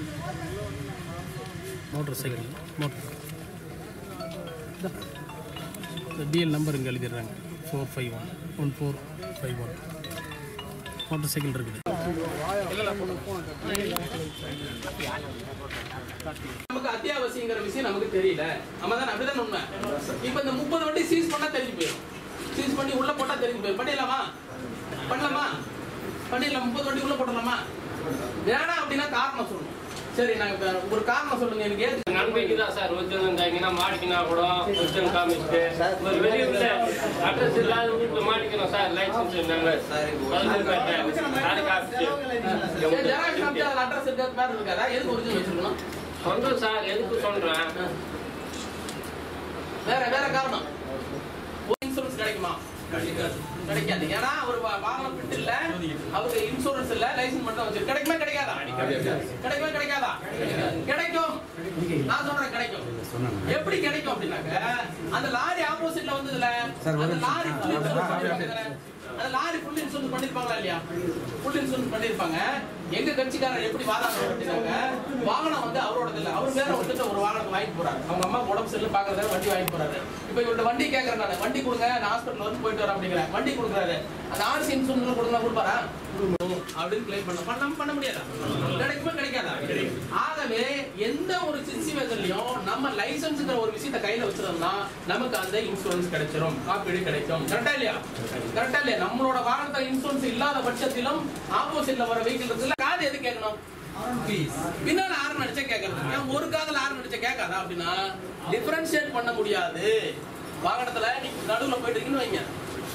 Motor motorcycle motor இந்த DL number இங்கே எழுதிடுறாங்க four five one one four five one motorcycle இருக்குது நமக்கு அத்தியாவசியங்கிற விஷயம் நமக்கு தெரியல நம்ம தான் அப்படிதான் உண்மை இப்ப இந்த முப்பது வண்டி சீஸ் பண்ணா தெரிஞ்சு போயிடும் சீஸ் பண்ணி உள்ள போட்டா தெரிஞ்சு போயிடும் பண்ணிடலாமா பண்ணலாமா பண்ணிடலாம் முப்பது வண்டி உள்ள போடலாமா வேணாம் அப்படின்னா காரணம் சொல்லணும் சரி நாங்க இப்ப ஒரு காரணம் சொல்லுங்க எனக்கு ஏத்து நன்மைக்கு தான் சார் ஒருத்தர் இருந்தாங்கன்னா மாட்டிக்கினா கூட ஒருத்தர் காமிச்சிட்டு ஒரு வெளியூர்ல அட்ரஸ் இல்லாத வீட்டுல மாட்டிக்கணும் சார் லைசன்ஸ் இருந்தாங்க அதுக்கு ஆஃபீஸ் ஜெராக்ஸ் காமிச்சு அதுல அட்ரஸ் இருக்காது பேர் இருக்காதா எதுக்கு ஒரிஜினல் வச்சிருக்கணும் சொல்றேன் சார் எதுக்கு சொல்றேன் வேற வேற காரணம் இன்சூரன்ஸ் கிடைக்குமா கிடைக்காது ஏன்னா அவர் வா- வாகனம் பிட்டு இல்ல அவருக்கு இன்சூரன்ஸ் இல்ல லைசன்ஸ் மட்டும் வச்சிருக்கு கிடைக்குமா கிடைக்காதா கிடைக்குமா கிடைக்காதா கிடைக்கும் நான் சொல்றேன் கிடைக்கும் எப்படி கிடைக்கும் அப்படின்னாக்க அந்த லாரி ஆப்போசிட்ல வந்ததுல அந்த லாரி full insurance பண்ணிருப்பாங்க. அந்த லாரி ஃபுல் இன்சூரன்ஸ் பண்ணிருப்பாங்களா இல்லையா ஃபுல் இன்சூரன்ஸ் பண்ணிருப்பாங்க எங்க கட்சிக்காரர் எப்படி வாதாடுறாங்க அப்படின்னாங்க வாகனம் வந்து அவரோடது இல்ல அவர் வேற ஒருத்தர் ஒரு வாகனம் வாங்கிட்டு போறாரு அவங்க அம்மா உடம்பு சரியில்லை பாக்குறதால வண்டி வாங்கிட்டு போறாரு இப்ப இவர்கிட்ட வண்டி கேக்குறேன் நான் வண்டி கொடுங்க நான் ஹாஸ்பிட்டல் வந்து போயிட்டு வரேன் அப்படிங்கிறேன் வண்டி கொடுக்குறாரு அந்த ஆர்சி இன்சூரன்ஸ் கொடுங்க கொடுப்பாரா அப்படின்னு கிளைம் பண்ண பண்ண பண்ண முடியாதா கிடைக்குமா கிடைக்காதா ஆகவே எந்த ஒரு சிச்சுவேஷன்லயும் நம்ம லைசன்ஸ்ங்கிற ஒரு விஷயத்தை கையில வச்சிருந்தோம்னா நமக்கு அந்த இன்சூரன்ஸ் கிடைச்சிரும் காப்பீடு கிடைக்கும் கரெக்டா இல்லையா கரெக்டா இல்லையா நம்மளோட வாகனத்துல இன்சூரன்ஸ் இல்லாத பட்சத்திலும் ஆப்போசிட்ல வர வெஹிக்கிள் இருக்குல்ல காது எது கேட்கணும் பின்னால ஆறு நடிச்சா கேட்கறது ஏன் ஒரு காதுல ஆறு நடிச்சா கேட்காதா அப்படின்னா டிஃபரன்ஷியேட் பண்ண முடியாது வாகனத்துல நீ நடுவுல போயிட்டு இருக்கீங்கன்னு வைங்க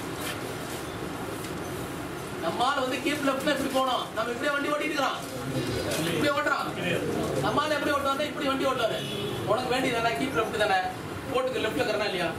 நம்மால வந்து கீப் லெஃப்ட்ல இப்படி போனோம் நம்ம இப்படியே வண்டி ஓட்டிட்டு இருக்கிறோம் இப்படி ஓட்டுறோம் நம்மால எப்படி ஓட்டுவாங்க இப்படி வண்டி ஓட்டுவாரு உனக்கு வேண்டியது தானே கீப் லெஃப்ட் தானே போட்டுக்கு லெஃப்ட்ல இருக்கிறனா இல்லையா